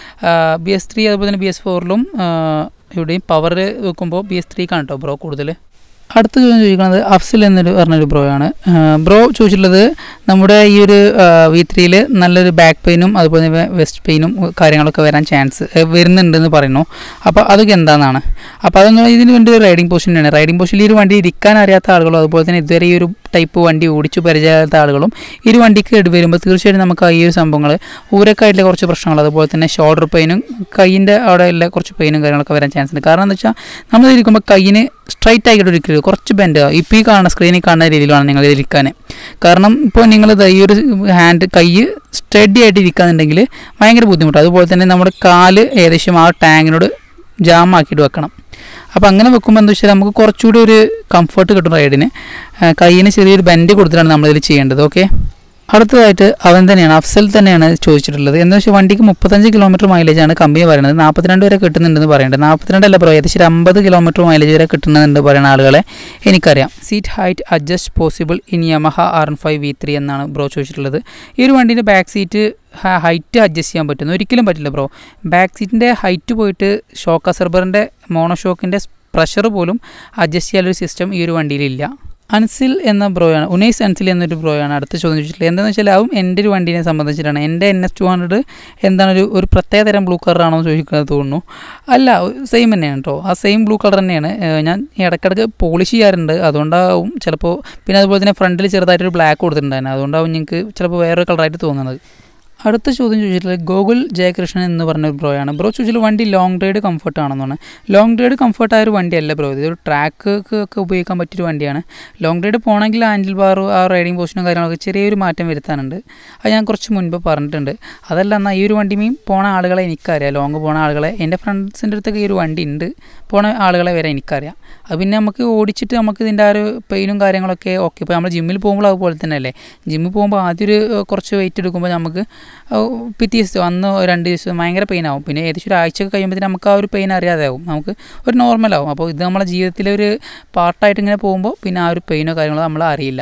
Speaker 1: ബി എസ് ത്രീ അതുപോലെ തന്നെ ബി എസ് ഫോറിലും ഇവിടെയും പവർ വെക്കുമ്പോൾ ബി എസ് ത്രീക്കാണ് കേട്ടോ ബ്രോ കൂടുതൽ അടുത്ത ചോദ്യം ചോദിക്കുന്നത് അഫ്സൽ എന്നൊരു പറഞ്ഞൊരു ബ്രോ ആണ് ബ്രോ ചോദിച്ചിട്ടുള്ളത് നമ്മുടെ ഈ ഒരു വി ത്രീയിൽ നല്ലൊരു ബാക്ക് പെയിനും അതുപോലെ തന്നെ വെസ്റ്റ് പെയിനും കാര്യങ്ങളൊക്കെ വരാൻ ചാൻസ് വരുന്നുണ്ടെന്ന് പറയുന്നു അപ്പോൾ അതൊക്കെ എന്താണെന്നാണ് അപ്പോൾ അതൊന്നും ഇതിന് വേണ്ടി ഒരു റൈഡിംഗ് പൊസിഷനാണ് റൈഡിംഗ് പൊസിഷനിൽ ഈ ഒരു വണ്ടി ഇരിക്കാൻ അറിയാത്ത ആളുകളും അതുപോലെ തന്നെ ഇതുവരെ ഈ ഒരു ടൈപ്പ് വണ്ടി ഓടിച്ചു പരിചയമില്ലാത്ത ആളുകളും ഈ ഒരു വണ്ടിക്ക് ഇട വരുമ്പോൾ തീർച്ചയായിട്ടും നമുക്ക് ഈ ഒരു സംഭവങ്ങൾ ഊരക്കായിട്ടുള്ള കുറച്ച് പ്രശ്നങ്ങൾ അതുപോലെ തന്നെ ഷോൾഡർ പെയിനും കൈയിൻ്റെ അവിടെ ഉള്ള കുറച്ച് പെയിനും കാര്യങ്ങളൊക്കെ വരാൻ ചാൻസ് ഉണ്ട് കാരണം എന്താ വെച്ചാൽ നമ്മൾ ഇരിക്കുമ്പോൾ കൈയിന് സ്ട്രൈറ്റ് ആയിട്ട് ഇരിക്കരുത് കുറച്ച് ബെൻഡ് ഇപ്പോൾ ഈ കാണുന്ന സ്ക്രീനിൽ കാണുന്ന രീതിയിലാണ് നിങ്ങൾ ഇരിക്കാൻ കാരണം ഇപ്പോൾ നിങ്ങൾ ഈ ഒരു ഹാൻഡ് കൈ സ്റ്റഡി ആയിട്ട് ഇരിക്കാന്നുണ്ടെങ്കിൽ ഭയങ്കര ബുദ്ധിമുട്ടാണ് അതുപോലെ തന്നെ നമ്മുടെ കാല് ഏകദേശം ആ ടാങ്ങിനോട് ജാം ആക്കിയിട്ട് വെക്കണം അപ്പോൾ അങ്ങനെ വെക്കുമ്പോൾ എന്താ വെച്ചാൽ നമുക്ക് കുറച്ചുകൂടി ഒരു കംഫർട്ട് കിട്ടും റൈഡിന് കയ്യിന് ചെറിയൊരു ബെൻഡ് കൊടുത്തിട്ടാണ് നമ്മളിതിൽ ചെയ്യേണ്ടത് ഓക്കെ അടുത്തതായിട്ട് അവൻ തന്നെയാണ് അഫ്സൽ തന്നെയാണ് ചോദിച്ചിട്ടുള്ളത് എന്താ വെച്ചാൽ വണ്ടിക്ക് മുപ്പത്തഞ്ച് കിലോമീറ്റർ മൈലേജാണ് കമ്പനി പറയുന്നത് നാൽപ്പത്തിരണ്ട് വരെ കിട്ടുന്നുണ്ടെന്ന് പറയുന്നുണ്ട് നാൽപ്പത്തിരണ്ടല്ല പറയും ഏകദേശം ഒരു അമ്പത് കിലോമീറ്റർ മൈലേജ് വരെ കിട്ടുന്നുണ്ട് പറയുന്ന ആളുകളെ എനിക്കറിയാം seat height adjust possible in Yamaha R N five V three എന്നാണ് ബ്രോ ചോദിച്ചിട്ടുള്ളത് ഈ ഒരു വണ്ടീൻ്റെ ബാക്ക് സീറ്റ് ഹൈറ്റ് അഡ്ജസ്റ്റ് ചെയ്യാൻ പറ്റുന്നു ഒരിക്കലും പറ്റില്ല ബ്രോ ബാക്ക് സീറ്റിൻ്റെ ഹൈറ്റ് പോയിട്ട് ഷോക്ക് അസർബറിൻ്റെ മോണോഷോക്കിൻ്റെ പ്രഷർ പോലും അഡ്ജസ്റ്റ് ചെയ്യാനൊരു സിസ്റ്റം ഈ ഒരു വണ്ടിയിലില്ല അൻസിൽ എന്ന ബ്രോയാണ് ഉനൈസ് അൻസിൽ എന്നൊരു ബ്രോയാണ് അടുത്ത ചോദ്യം ചോദിച്ചിട്ടുള്ളത് എന്താണെന്ന് വെച്ചാൽ അതും എൻ്റെ ഒരു വണ്ടീനെ സംബന്ധിച്ചിട്ടാണ് എൻ്റെ എൻ എസ് ടു ഹൺഡ്രഡ് എന്താണ് ഒരു ഒരു പ്രത്യേക തരം ബ്ലൂ കളറാണോ എന്ന് ചോദിക്കുന്നത് തോന്നുന്നു അല്ല സെയിം തന്നെയാണ് കേട്ടോ ആ സെയിം ബ്ലൂ കളർ തന്നെയാണ് ഞാൻ ഇടയ്ക്കിടയ്ക്ക് പോളിഷ് ചെയ്യാറുണ്ട് അതുകൊണ്ടാവും ചിലപ്പോൾ പിന്നെ അതുപോലെ തന്നെ ഫ്രണ്ടിൽ ചെറുതായിട്ടൊരു ബ്ലാക്ക് കൊടുത്തിട്ടുണ്ടായിരുന്നു അതുകൊണ്ടാവും നിങ്ങൾക്ക് ചിലപ്പോൾ വേറൊരു കളറായിട്ട് തോന്നുന്നത് അടുത്ത ചോദ്യം ചോദിച്ചിട്ടുള്ളത് ഗോകുൽ ജയകൃഷ്ണൻ എന്ന് പറഞ്ഞ ഒരു ബ്രോയാണ് ബ്രോ ചോദിച്ചാൽ വണ്ടി ലോങ് റൈഡ് കംഫർട്ട് ആണെന്നാണ് ലോങ് റൈഡ് കംഫർട്ട് ആയ ഒരു വണ്ടിയല്ല ബ്രോ ഇതൊരു ട്രാക്ക് ഒക്കെ ഉപയോഗിക്കാൻ പറ്റിയൊരു വണ്ടിയാണ് ലോങ് റൈഡ് പോകണമെങ്കിൽ ഹാൻഡിൽ ബാർ ആ റൈഡിങ് പൊസിഷനും കാര്യങ്ങളൊക്കെ ചെറിയൊരു മാറ്റം വരുത്താനുണ്ട് അത് ഞാൻ കുറച്ച് മുൻപ് പറഞ്ഞിട്ടുണ്ട് അതല്ല എന്നാൽ ഈ ഒരു വണ്ടിമേയും പോണ ആളുകളെ എനിക്കറിയാം ലോങ് പോണ ആളുകളെ എൻ്റെ ഫ്രണ്ട്സിൻ്റെ അടുത്തൊക്കെ ഈ ഒരു വണ്ടി ഉണ്ട് പോണ ആളുകളെ വരെ എനിക്കറിയാം അത് പിന്നെ നമുക്ക് ഓടിച്ചിട്ട് നമുക്ക് ഇതിൻ്റെ ആ ഒരു പെയിനും കാര്യങ്ങളൊക്കെ ഓക്കെ ഇപ്പോൾ നമ്മൾ ജിമ്മിൽ പോകുമ്പോൾ അതുപോലെ തന്നെ അല്ലേ ജിമ്മിൽ പോകുമ്പോൾ ആദ്യം ഒരു കുറച്ച് വെയിറ്റ് എടുക്കുമ്പോൾ നമുക്ക് പിറ്റേ ദിവസം അന്ന് രണ്ട് ദിവസം ഭയങ്കര പെയിൻ ആവും പിന്നെ ഏകദേശം ഒരു ആഴ്ച കഴിയുമ്പോഴത്തേന് നമുക്ക് ആ ഒരു പെയിൻ അറിയാതെ ആവും നമുക്ക് ഒരു നോർമലാവും അപ്പോൾ ഇത് നമ്മളെ ജീവിതത്തിലെ ഒരു പാർട്ടായിട്ട് ഇങ്ങനെ പോകുമ്പോൾ പിന്നെ ആ ഒരു പെയിനോ കാര്യങ്ങളോ നമ്മൾ അറിയില്ല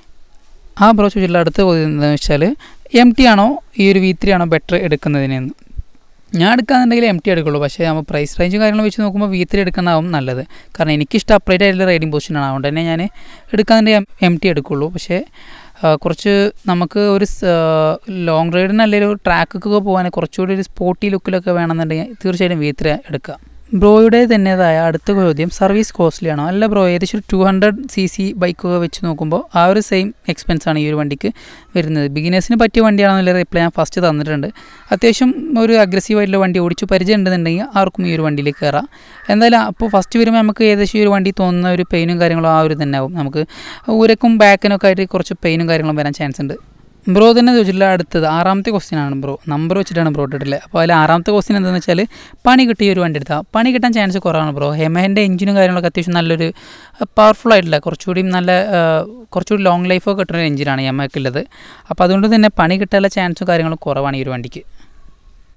Speaker 1: ആ ബ്രോ ചോദിച്ചിട്ടുള്ള അടുത്ത ചോദ്യം എന്താണെന്ന് വെച്ചാൽ എം ടി ആണോ ഈ ഒരു വി ത്രീ ആണോ ബെറ്റർ എടുക്കുന്നതിനെന്ന് ഞാൻ എടുക്കാന്നുണ്ടെങ്കിൽ എം ടി എടുക്കുള്ളൂ പക്ഷേ നമ്മൾ പ്രൈസ് റേഞ്ചും കാര്യങ്ങളും വെച്ച് നോക്കുമ്പോൾ വി ത്രീ എടുക്കുന്നതാവും നല്ലത് കാരണം എനിക്കിഷ്ടം അപ്രേറ്റ് ആയിട്ടുള്ള റൈഡിങ് പൊസിഷനാണ് അതുകൊണ്ട് തന്നെ ഞാൻ എടുക്കാന്നുണ്ടെങ്കിൽ എം ടി എടുക്കുള്ളൂ പക്ഷേ കുറച്ച് നമുക്ക് ഒരു ലോങ് റൈഡിന് അല്ലെങ്കിൽ ഒരു ട്രാക്കൊക്കെ പോകാൻ കുറച്ചുകൂടി ഒരു സ്പോർട്ടി ലുക്കിലൊക്കെ വേണമെന്നുണ്ടെങ്കിൽ തീർച്ചയായിട്ടും വി ത്രീ എടുക്കുക ബ്രോയുടെ തന്നെതായ അടുത്ത ചോദ്യം സർവീസ് കോസ്റ്റ്ലി ആണോ അല്ല ബ്രോ ഏകദേശം ഒരു ടു ഹൺഡ്രഡ് സി സി ബൈക്കൊക്കെ വെച്ച് നോക്കുമ്പോൾ ആ ഒരു സെയിം എക്സ്പെൻസ് ആണ് ഈ ഒരു വണ്ടിക്ക് വരുന്നത് ബിഗിനേഴ്സിന് പറ്റിയ വണ്ടിയാണെന്നുള്ള റിപ്ലൈ ഞാൻ ഫസ്റ്റ് തന്നിട്ടുണ്ട് അത്യാവശ്യം ഒരു അഗ്രസീവായിട്ടുള്ള വണ്ടി ഓടിച്ച് പരിചയം ഉണ്ടെന്നുണ്ടെങ്കിൽ ആർക്കും ഈ ഒരു വണ്ടിയിലേക്ക് കയറാം എന്തായാലും അപ്പോൾ ഫസ്റ്റ് വരുമ്പോൾ നമുക്ക് ഏകദേശം ഈ ഒരു വണ്ടി തോന്നുന്ന ഒരു പെയിനും കാര്യങ്ങളും ആ ഒരു തന്നെ ആവും നമുക്ക് ഊരക്കും ബാക്കിനൊക്കെ ആയിട്ട് കുറച്ച് പെയിനും കാര്യങ്ങളും വരാൻ ചാൻസ് ഉണ്ട് ബ്രോ തന്നെ ചോദിച്ചിട്ടില്ല അടുത്തത് ആറാമത്തെ ക്വസ്റ്റ്യൻ ആണ് ബ്രോ നമ്പർ വെച്ചിട്ടാണ് ബ്രോ ഇട്ടിട്ടുള്ളത് അപ്പോൾ അതിൽ ആറാമത്തെ ക്വസ്റ്റ്യൻ എന്താണെന്ന് വെച്ചാൽ പണി കിട്ടിയ ഒരു വണ്ടി എടുത്താൽ പണി കിട്ടാൻ ചാൻസ് കുറവാണ് ബ്രോ ഹെമഹൻ്റെ എഞ്ചിനും കാര്യങ്ങളൊക്കെ അത്യാവശ്യം നല്ലൊരു പവർഫുൾ ആയിട്ടുള്ള കുറച്ചുകൂടി നല്ല കുറച്ചുകൂടി ലോങ് ലൈഫൊക്കെ കിട്ടുന്ന ഒരു എഞ്ചിനാണ് യമഹയ്ക്കുള്ളത് അപ്പോൾ അതുകൊണ്ട് തന്നെ പണി കിട്ടാനുള്ള ചാൻസും കാര്യങ്ങളും കുറവാണ് ഈ ഒരു വണ്ടിക്ക്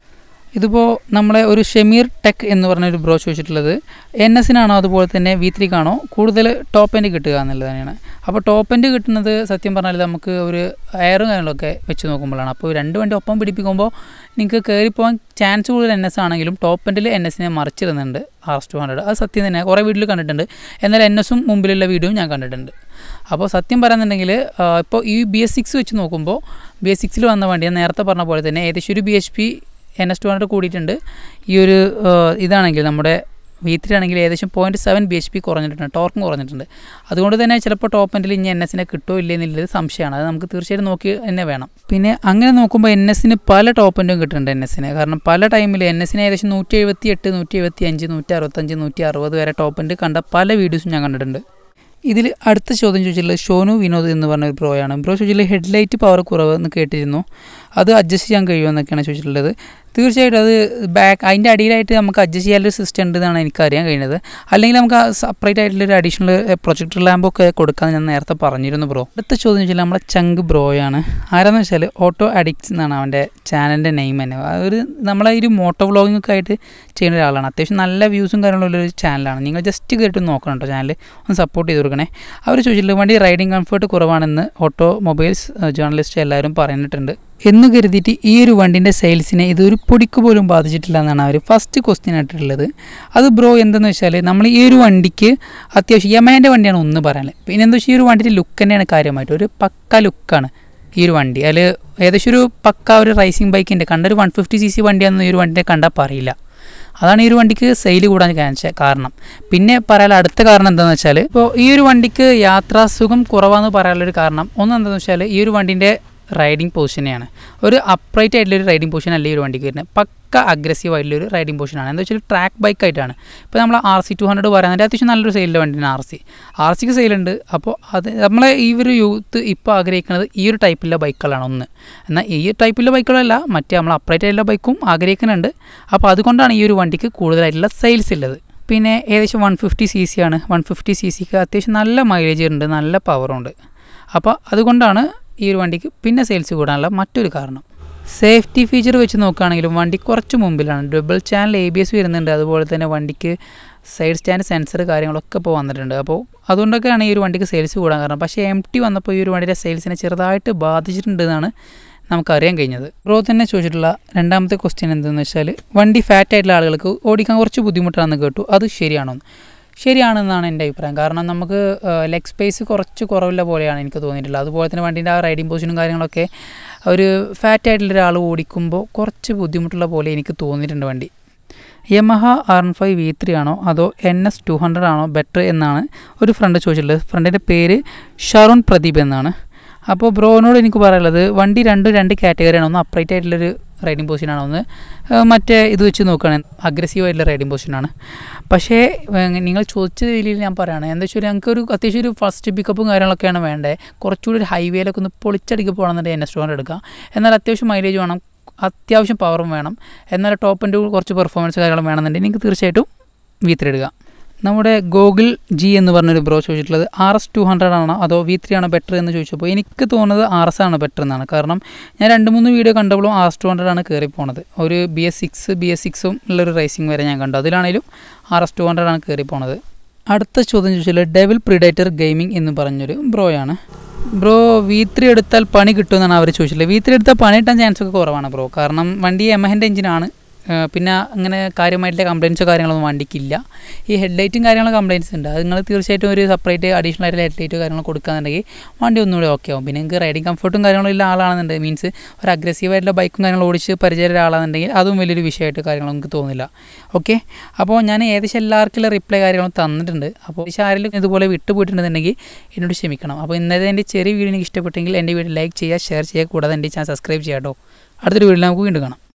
Speaker 1: ഇതിപ്പോൾ നമ്മളെ ഒരു ഷെമീർ ടെക് എന്ന് പറഞ്ഞ ഒരു ബ്രോ ചോദിച്ചിട്ടുള്ളത് എൻ എസിനാണോ അതുപോലെ തന്നെ വി ത്രീക്കാണോ കൂടുതൽ ടോപ്പ് എൻഡ് കിട്ടുക എന്നുള്ളത് തന്നെയാണ് അപ്പോൾ ടോപ്പ് എൻഡ് കിട്ടുന്നത് സത്യം പറഞ്ഞാൽ നമുക്ക് ഒരു എയറും കാര്യങ്ങളൊക്കെ വെച്ച് നോക്കുമ്പോഴാണ് അപ്പോൾ രണ്ട് വണ്ടി ഒപ്പം പിടിപ്പിക്കുമ്പോൾ നിങ്ങൾക്ക് കയറിപ്പോകാൻ ചാൻസ് കൂടുതൽ എൻ എസ് ആണെങ്കിലും ടോപ്പ് എൻഡിൽ എൻ എസിനെ മറിച്ചിരുന്നുണ്ട് ആർ എസ് ടു ഹൺഡ്രഡ് അത് സത്യം തന്നെ കുറേ വീട്ടിൽ കണ്ടിട്ടുണ്ട് എന്നാൽ എൻ എസും മുമ്പിലുള്ള വീഡിയോയും ഞാൻ കണ്ടിട്ടുണ്ട് അപ്പോൾ സത്യം പറയുന്നുണ്ടെങ്കിൽ ഇപ്പോൾ ഈ ബി എസ് സിക്സ് വെച്ച് നോക്കുമ്പോൾ ബി എസ് സിക്സിൽ വന്ന വണ്ടി ഞാൻ നേരത്തെ പറഞ്ഞ പോലെ തന്നെ ഏകദേശം ഒരു B H P N S two hundred കൂടിയിട്ടുണ്ട് ഈ ഒരു ഇതാണെങ്കിൽ നമ്മുടെ വി ത്രീ ആണെങ്കിൽ ഏകദേശം point seven B H P കുറഞ്ഞിട്ടുണ്ട് ടോർക്കും കുറഞ്ഞിട്ടുണ്ട് അതുകൊണ്ട് തന്നെ ചിലപ്പോൾ ടോപ്പ് എൻഡിൽ ഇനി എൻ എസിനെ കിട്ടുമോ ഇല്ലേ എന്നുള്ളത് സംശയമാണ് അത് നമുക്ക് തീർച്ചയായിട്ടും നോക്കി തന്നെ വേണം പിന്നെ അങ്ങനെ നോക്കുമ്പോൾ എൻ എസിന് പല ടോപ്പ് എൻഡും കിട്ടുന്നുണ്ട് എൻ എസിന് കാരണം പല ടൈമിൽ എൻ എസിന് ഏകദേശം നൂറ്റി എഴുപത്തി എട്ട് നൂറ്റി എഴുപത്തി അഞ്ച് നൂറ്റി അറുപത്തഞ്ച് നൂറ്റി അറുപത് വരെ ടോപ്പ് എൻഡ് കണ്ട പല വീഡിയോസും ഞാൻ കണ്ടിട്ടുണ്ട് ഇതിൽ അടുത്ത ചോദ്യം ചോദിച്ചിട്ടുള്ളത് ഷോനു വിനോദ് എന്ന് പറഞ്ഞ ഒരു ബ്രോയാണ് ബ്രോ ചോദിച്ചിട്ടുള്ളത് ഹെഡ്ലൈറ്റ് പവർ കുറവ് എന്ന് കേട്ടിരുന്നു അത് അഡ്ജസ്റ്റ് ചെയ്യാൻ കഴിയുമോ എന്നൊക്കെയാണ് ചോദിച്ചിട്ടുള്ളത് തീർച്ചയായിട്ടും അത് ബാക്ക് അതിൻ്റെ അടിയിലായിട്ട് നമുക്ക് അഡ്ജസ്റ്റ് ചെയ്യാനൊരു സിസ്റ്റം ഉണ്ട് എന്നാണ് എനിക്ക് അറിയാൻ കഴിയുന്നത് അല്ലെങ്കിൽ നമുക്ക് സെപ്പറേറ്റ് ആയിട്ടുള്ളൊരു അഡീഷണൽ പ്രൊജക്ടർ ലാമ്പൊക്കെ കൊടുക്കാമെന്ന് ഞാൻ നേരത്തെ പറഞ്ഞിരുന്നു ബ്രോ അടുത്ത ചോദ്യം വെച്ചാൽ നമ്മളെ ചങ്ക് ബ്രോയാണ് ആരാന്ന് വെച്ചാൽ ഓട്ടോ അഡിക്ട്സ് എന്നാണ് അവൻ്റെ ചാനലിൻ്റെ നെയിം തന്നെ ഒരു നമ്മളെ ഒരു മോട്ടോ വ്ളോഗിംഗ് ഒക്കെ ആയിട്ട് ചെയ്യുന്ന ഒരാളാണ് അത്യാവശ്യം നല്ല വ്യൂസും കാര്യങ്ങളുള്ളൊരു ചാനലാണ് നിങ്ങൾ ജസ്റ്റ് കയറിയിട്ട് നോക്കണം കേട്ടോ ചാനൽ ഒന്ന് സപ്പോർട്ട് ചെയ്ത് കൊടുക്കണേ അവർ ചോദിച്ചിട്ടുണ്ട് വണ്ടി റൈഡിങ് കംഫർട്ട് കുറവാണെന്ന് ഓട്ടോ മൊബൈൽസ് ജേർണലിസ്റ്റ് എല്ലാവരും പറഞ്ഞിട്ടുണ്ട് എന്ന് കരുതിയിട്ട് ഈ ഒരു വണ്ടിൻ്റെ സെയിൽസിനെ ഇതൊരു പൊടിക്ക് പോലും ബാധിച്ചിട്ടില്ല എന്നാണ് അവർ ഫസ്റ്റ് ക്വസ്റ്റ്യൻ ആയിട്ടുള്ളത് അത് ബ്രോ എന്തെന്ന് വെച്ചാൽ നമ്മൾ ഈ ഒരു വണ്ടിക്ക് അത്യാവശ്യം യമേൻ്റെ വണ്ടിയാണ് ഒന്ന് പറയാനുള്ളത് പിന്നെ എന്താ വെച്ചാൽ ഈ ഒരു വണ്ടിയുടെ ലുക്ക് തന്നെയാണ് കാര്യമായിട്ട് ഒരു പക്ക ലുക്കാണ് ഈ ഒരു വണ്ടി അതിൽ ഏകദേശം ഒരു പക്ക ഒരു റൈസിംഗ് ബൈക്കിൻ്റെ കണ്ട ഒരു വൺ ഫിഫ്റ്റി സി സി വണ്ടിയാണെന്ന് ഈ ഒരു വണ്ടിനെ കണ്ടാൽ പറയില്ല അതാണ് ഈ ഒരു വണ്ടിക്ക് സെയിൽ കൂടാൻ കാണിച്ച കാരണം പിന്നെ പറയാൻ അടുത്ത കാരണം എന്താണെന്ന് വെച്ചാൽ ഇപ്പോൾ ഈ ഒരു വണ്ടിക്ക് യാത്രാസുഖം കുറവാന്ന് പറയാനുള്ളൊരു കാരണം ഒന്ന് എന്താണെന്ന് വെച്ചാൽ ഈ ഒരു വണ്ടിൻ്റെ റൈഡിങ് പൊസിഷനെയാണ് ഒരു അപ്രൈറ്റ് ആയിട്ടുള്ളൊരു റൈഡിങ് പൊസിഷൻ അല്ല ഈ ഒരു വണ്ടിക്ക് വരുന്നത് പക്ക അഗ്രസീവ് ആയിട്ടുള്ളൊരു റൈഡിങ് പൊസിഷനാണ് എന്താ വെച്ചാൽ ട്രാക്ക് ബൈക്ക് ആയിട്ടാണ് ഇപ്പോൾ നമ്മൾ ആർ സി ടു ഹൺഡ്രഡ് പറയാൻ അത്യാവശ്യം നല്ലൊരു സെയിലിൻ്റെ വണ്ടിയാണ് ആർ സി ആർ സിക്ക് സെയിലുണ്ട് അപ്പോൾ അത് നമ്മളെ ഈ ഒരു യൂത്ത് ഇപ്പോൾ ആഗ്രഹിക്കുന്നത് ഈ ഒരു ടൈപ്പിലുള്ള ബൈക്കുകളാണ് ഒന്ന് എന്നാൽ ഈ ടൈപ്പിലുള്ള ബൈക്കുകളല്ല മറ്റേ നമ്മൾ അപ്രൈറ്റ് ആയിട്ടുള്ള ബൈക്കും ആഗ്രഹിക്കുന്നുണ്ട് അപ്പോൾ അതുകൊണ്ടാണ് ഈ ഒരു വണ്ടിക്ക് കൂടുതലായിട്ടുള്ള സെയിൽസ് ഉള്ളത് പിന്നെ ഏകദേശം വൺ ഫിഫ്റ്റി സി സി ആണ് വൺ ഫിഫ്റ്റി സി സിക്ക് അത്യാവശ്യം നല്ല മൈലേജ് ഉണ്ട് നല്ല പവറുണ്ട് അപ്പോൾ അതുകൊണ്ടാണ് ഈ ഒരു വണ്ടിക്ക് പിന്നെ സെയിൽസ് കൂടാനുള്ള മറ്റൊരു കാരണം സേഫ്റ്റി ഫീച്ചർ വെച്ച് നോക്കുകയാണെങ്കിലും വണ്ടി കുറച്ച് മുമ്പിലാണ് double channel A B S വരുന്നുണ്ട് അതുപോലെ തന്നെ വണ്ടിക്ക് സൈഡ് സ്റ്റാൻഡ് സെൻസർ കാര്യങ്ങളൊക്കെ ഇപ്പോൾ വന്നിട്ടുണ്ട് അപ്പോൾ അതുകൊണ്ടൊക്കെയാണ് ഈ ഒരു വണ്ടിക്ക് സെയിൽസ് കൂടാൻ കാരണം പക്ഷേ എം ടി വന്നപ്പോൾ ഈ ഒരു വണ്ടിയുടെ സെയിൽസിനെ ചെറുതായിട്ട് ബാധിച്ചിട്ടുണ്ട് എന്നാണ് നമുക്കറിയാൻ കഴിഞ്ഞത് ബ്രോ തന്നെ ചോദിച്ചിട്ടുള്ള രണ്ടാമത്തെ ക്വസ്റ്റ്യൻ എന്തെന്ന് വെച്ചാൽ വണ്ടി ഫാറ്റ് ആയിട്ടുള്ള ആളുകൾക്ക് ഓടിക്കാൻ കുറച്ച് ബുദ്ധിമുട്ടാണെന്ന് കേട്ടു അത് ശരിയാണോ ശരിയാണെന്നാണ് എൻ്റെ അഭിപ്രായം കാരണം നമുക്ക് ലെഗ് സ്പേസ് കുറച്ച് കുറവില്ല പോലെയാണ് എനിക്ക് തോന്നിയിട്ടുള്ളത് അതുപോലെ തന്നെ വണ്ടീൻ്റെ ആ റൈഡിങ് പൊസിഷനും കാര്യങ്ങളൊക്കെ ഒരു ഫാറ്റ് ആയിട്ടുള്ള ഒരാൾ ഓടിക്കുമ്പോൾ കുറച്ച് ബുദ്ധിമുട്ടുള്ള പോലെ എനിക്ക് തോന്നിയിട്ടുണ്ട് വണ്ടി Yamaha R N five V three ആണോ അതോ എൻ എസ് ടു ഹൺഡ്രഡ് ആണോ ബെറ്റർ എന്നാണ് ഒരു ഫ്രണ്ട് ചോദിച്ചിട്ടുള്ളത് ഫ്രണ്ടിൻ്റെ പേര് ഷറുൺ പ്രദീപ് എന്നാണ് അപ്പോൾ ബ്രോനോട് എനിക്ക് പറയാനുള്ളത് വണ്ടി രണ്ടും രണ്ട് കാറ്റഗറിയാണ് ഒന്ന് അപ്രൈറ്റ് ആയിട്ടുള്ളൊരു റൈഡിങ് പൊസിഷനാണ് ഒന്ന് മറ്റേ ഇത് വെച്ച് നോക്കുകയാണെങ്കിൽ അഗ്രസീവ് ആയിട്ടുള്ള റൈഡിങ് പൊസിഷനാണ് പക്ഷേ നിങ്ങൾ ചോദിച്ച രീതിയിൽ ഞാൻ പറയുകയാണ് എന്താ വെച്ചാൽ ഞങ്ങൾക്ക് ഒരു അത്യാവശ്യം ഒരു ഫസ്റ്റ് പിക്കപ്പും കാര്യങ്ങളൊക്കെയാണ് വേണ്ടത് കുറച്ചുകൂടി ഒരു ഹൈവേയിലൊക്കെ ഒന്ന് പൊളിച്ചടിക്ക് പോകണമെന്നുണ്ടെങ്കിൽ എൻ എസ് ടു ഹൺഡ്രഡ് എടുക്കാം എന്നാൽ അത്യാവശ്യം മൈലേജ് വേണം അത്യാവശ്യം പവറും വേണം എന്നാൽ ടോപ്പിൻ്റെ കുറച്ച് പെർഫോമൻസ് കാര്യങ്ങളും വേണമെന്നുണ്ടെങ്കിൽ നിങ്ങൾക്ക് തീർച്ചയായിട്ടും വി ത്രീ എടുക്കാം നമ്മുടെ ഗൂഗിൾ ജി എന്ന് പറഞ്ഞൊരു ബ്രോ ചോദിച്ചിട്ടുള്ളത് ആർ എസ് ടു ഹൺഡ്രഡ് ആണോ അതോ വി ത്രീ ആണോ ബെറ്റർ എന്ന് ചോദിച്ചപ്പോൾ എനിക്ക് തോന്നുന്നത് ആർ എസ് ആണ് ബെറ്റർ എന്നാണ് കാരണം ഞാൻ രണ്ട് മൂന്ന് വീഡിയോ കണ്ടപ്പോഴും ആർ എസ് ടു ഹൺഡ്രഡ് ആണ് കയറി പോണത് ഒരു B S six B S സിക്സും ഉള്ളൊരു റേസിംഗ് വരെ ഞാൻ കണ്ടു അതിലാണെങ്കിലും ആർ എസ് ടു ഹൺഡ്രഡ് ആണ് കയറി പോണത് അടുത്ത ചോദ്യം ചോദിച്ചാൽ ഡെവിൽ പ്രിഡേറ്റർ ഗെയിമിംഗ് എന്ന് പറഞ്ഞൊരു ബ്രോയാണ് ബ്രോ വി ത്രീ എടുത്താൽ പണി കിട്ടുമെന്നാണ് അവർ ചോദിച്ചിട്ടുള്ളത് വി ത്രീ എടുത്താൽ പണി കിട്ടാൻ ചാൻസ് ഒക്കെ കുറവാണ് ബ്രോ കാരണം വണ്ടി എമഹൻ്റെ എഞ്ചിനാണ് പിന്നെ അങ്ങനെ കാര്യമായിട്ടുള്ള കംപ്ലയിൻസോ കാര്യങ്ങളൊന്നും വണ്ടിക്കില്ല ഈ ഹെഡ്ലൈറ്റും കാര്യങ്ങളും കംപ്ലയിൻസ് ഉണ്ട് അത് നിങ്ങൾ തീർച്ചയായിട്ടും ഒരു സെപ്പറേറ്റ് അഡീഷണൽ ആയിട്ട് ഹെഡ്ലൈറ്റോ കാര്യങ്ങൾ കൊടുക്കുകയാണെന്നുണ്ടെങ്കിൽ വണ്ടി ഒന്നുകൂടി ഓക്കെ ആവും പിന്നെ നിങ്ങൾക്ക് റൈഡിങ് കംഫർട്ടും കാര്യങ്ങളും ഉള്ള ആളാണെന്നുണ്ടെങ്കിൽ മീൻസ് ഒരു അഗ്രസീവ് ആയിട്ടുള്ള ബൈക്കും കാര്യങ്ങളും ഓടിച്ച് പരിചയമുള്ള ആളാണെന്നുണ്ടെങ്കിൽ അതും വലിയൊരു വിഷയമായിട്ട് കാര്യങ്ങളും നിങ്ങൾക്ക് തോന്നില്ല ഓക്കെ അപ്പോൾ ഞാൻ ഏകദേശം എല്ലാവർക്കുള്ള റിപ്ലൈ കാര്യങ്ങളും തന്നിട്ടുണ്ട് അപ്പോൾ ഏകദേശം ആരെങ്കിലും ഇതുപോലെ വിട്ടുപോയിട്ടുണ്ടെന്നുണ്ടെങ്കിൽ എന്നോട് ക്ഷമിക്കണം അപ്പോൾ ഇന്നത്തെ എൻ്റെ ചെറിയ വീഡിയോ എനിക്ക് ഇഷ്ടപ്പെട്ടെങ്കിൽ എൻ്റെ വീഡിയോ ലൈക്ക് ചെയ്യുക ഷെയർ ചെയ്യുക കൂടാതെ എൻ്റെ ചാനൽ സബ്സ്ക്രൈബ് ചെയ്യാം കേട്ടോ അടുത്തൊരു വീഡിയോ നമുക്ക് വീണ്ടും കാണാം